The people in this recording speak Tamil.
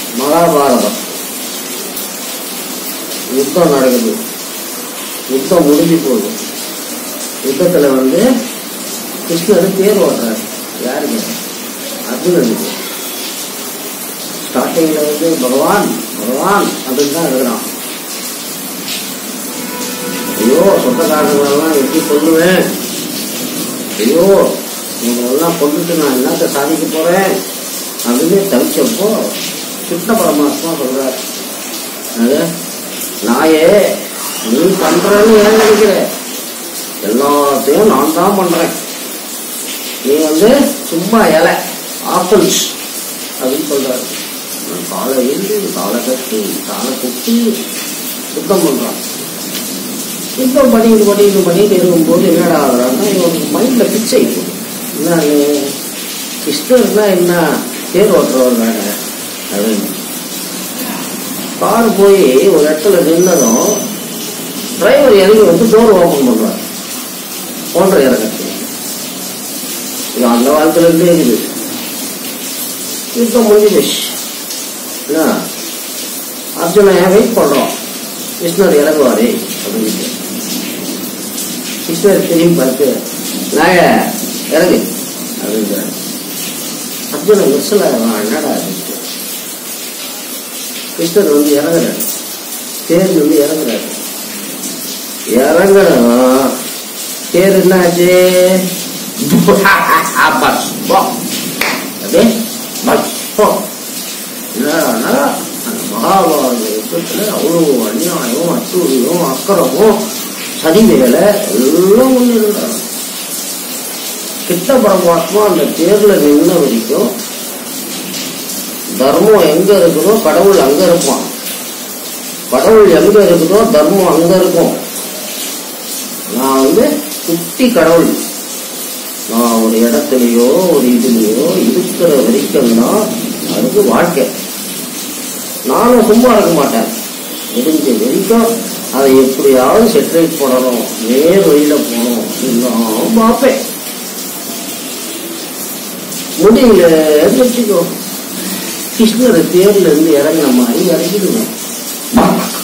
மகாபாரதம் யுத்தம் நடக்குது யுத்தம் முடிஞ்சு போகுது யுத்தத்துல வந்து கிருஷ்ணர் பேர் ஓட்டுறாரு யாருக்கு அர்ஜுனனுக்கு ஸ்டார்டிங்ல வந்து பகவான் பகவான் அப்படின்னு தான் இருக்கிறான் ஐயோ சொந்தக்காரங்களெல்லாம் எப்படி கொள்ளுவேன் ஐயோ இவங்களெல்லாம் கொண்டுட்டு நான் என்னத்த சாதிக்க போறேன் அப்படின்னு தவிச்சப்போ கிருஷ்ண பரமாத்மா சொல்றார் அது நாயே நீ பண்றன்னு ஏன் நினைக்கிற எல்லாத்தையும் நான் தான் பண்றேன் நீ வந்து சும்மா இலை ஆப்பிள்ஸ் அப்படின்னு சொல்றாரு நான் காலை எழுந்து காலை கட்டி காலை குட்டி சுத்தம் பண்றான் சுத்தம் பண்ணிட்டு பண்ணிட்டு பண்ணிட்டு இருக்கும்போது என்னடா ஆகுறான்னா இவனுக்கு மைண்ட்ல பிச்சை போகுது என்ன கிருஷ்ணர்னா என்ன தேர் ஓட்டுறவர் வேற அப்படின்னு கார் போய் ஒரு இடத்துல நின்னதும் டிரைவர் இறங்கி வந்து டோர் ஓபன் பண்றாரு போன்ற இறங்கத்துக்கு இது அந்த காலத்துல இருந்தே இருக்குது யுத்தம் முடிஞ்சு போச்சு என்ன அர்ஜுனன் ஏன் வெயிட் பண்றோம் கிருஷ்ணர் இறங்குவாரு அப்படின்னு கிருஷ்ணர் திரும்பி பார்த்து நாய இறங்கு அப்படின்றாரு அர்ஜுனன் மிஸ்ல என்னடா அப்படின்ட்டு கிருஷ்ணர் வந்து இறங்குறாரு தேர் வந்து இறங்குறாரு இறங்கணும் தேர் என்னாச்சு பஸ் போ அப்படியே பஸ் போ என்னடா அந்த மகாபாரத யுத்தத்துல அவ்வளவு அநியாயம் அட்டூழியம் அக்கறமும் சதி வேலை எல்லாம் பண்ணிருந்தாங்க கிட்ட பரமாத்மா அந்த தேர்ல நின்ன வரைக்கும் தர்மம் எங்க இருக்குதோ கடவுள் அங்க இருப்பான் கடவுள் எங்க இருக்குதோ தர்மம் அங்க இருக்கும் நான் வந்து குட்டி கடவுள் நான் ஒரு இடத்துலயோ ஒரு இதுலயோ இருக்கிற வரைக்கும் தான் அதுக்கு வாழ்க்கை நானும் சும்மா இருக்க மாட்டேன் முடிஞ்ச வரைக்கும் அதை எப்படியாவது செட்டில் பண்ணணும் நேர் வழியில போகணும் எல்லாம் பார்ப்பேன் முடியல வச்சுக்கோ கிருஷ்ணரை தேர்ல இருந்து இறங்கின மாதிரி இறங்கிடுவேன்